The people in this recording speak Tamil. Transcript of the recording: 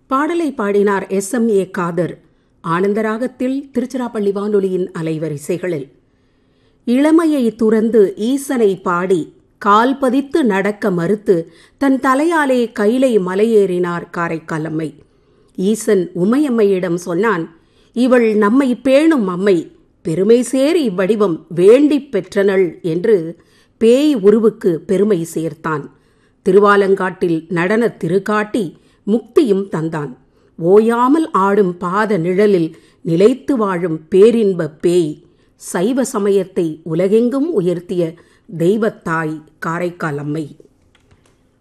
பாடலை பாடினார் எஸ் எம் ஏ காதர் ஆனந்தராகத்தில் திருச்சிராப்பள்ளி வானொலியின் அலைவரிசைகளில் இளமையை துறந்து ஈசனை பாடி கால் பதித்து நடக்க மறுத்து தன் தலையாலே கைலை மலையேறினார் காரைக்காலம்மை ஈசன் உமையம்மையிடம் சொன்னான் இவள் நம்மை பேணும் அம்மை பெருமை சேர் இவ்வடிவம் வேண்டிப் பெற்றனள் என்று பேய் உருவுக்கு பெருமை சேர்த்தான் திருவாலங்காட்டில் நடன திருக்காட்டி முக்தியும் தந்தான் ஓயாமல் ஆடும் பாத நிழலில் நிலைத்து வாழும் பேரின்ப பேய் சைவ சமயத்தை உலகெங்கும் உயர்த்திய தெய்வத்தாய் காரைக்கால் அம்மை